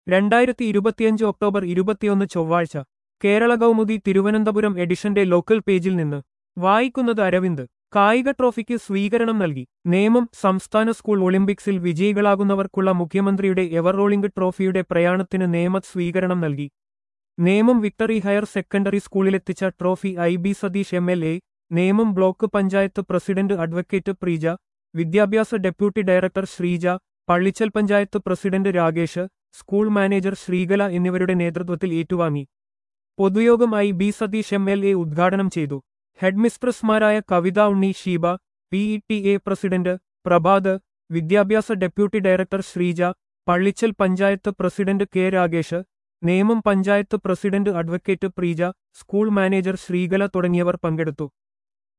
രണ്ടായിരത്തി ഇരുപത്തിയഞ്ച് ഒക്ടോബർ ഇരുപത്തിയൊന്ന് ചൊവ്വാഴ്ച കേരള കൗമുദി തിരുവനന്തപുരം എഡിഷന്റെ ലോക്കൽ പേജിൽ നിന്ന് വായിക്കുന്നത് അരവിന്ദ് കായിക ട്രോഫിക്ക് സ്വീകരണം നൽകി നേമം സംസ്ഥാന സ്കൂൾ ഒളിമ്പിക്സിൽ വിജയികളാകുന്നവർക്കുള്ള മുഖ്യമന്ത്രിയുടെ എവർ റോളിംഗ് ട്രോഫിയുടെ പ്രയാണത്തിന് നേമത്ത് സ്വീകരണം നൽകി നേമം വിക്ടറി ഹയർ സെക്കൻഡറി സ്കൂളിലെത്തിച്ച trophy I B Satheesh M L A Nemom block panchayat president advocate Preeja വിദ്യാഭ്യാസ deputy director Sreeja Pallichal panchayat president Rakesh school manager Sreekala എന്നിവരുടെ നേതൃത്വത്തിൽ ഏറ്റുവാങ്ങി പൊതുയോഗം I B Satheesh M L A ഉദ്ഘാടനം ചെയ്തു ഹെഡ്മിസ്ട്രസ്മാരായ Kavitha Unni Sheeba P E T A president Prabhath വിദ്യാഭ്യാസ deputy director Sreeja Pallichal panchayat president K Rakesh Nemom panchayat president advocate Preeja school manager Sreekala തുടങ്ങിയവർ പങ്കെടുത്തു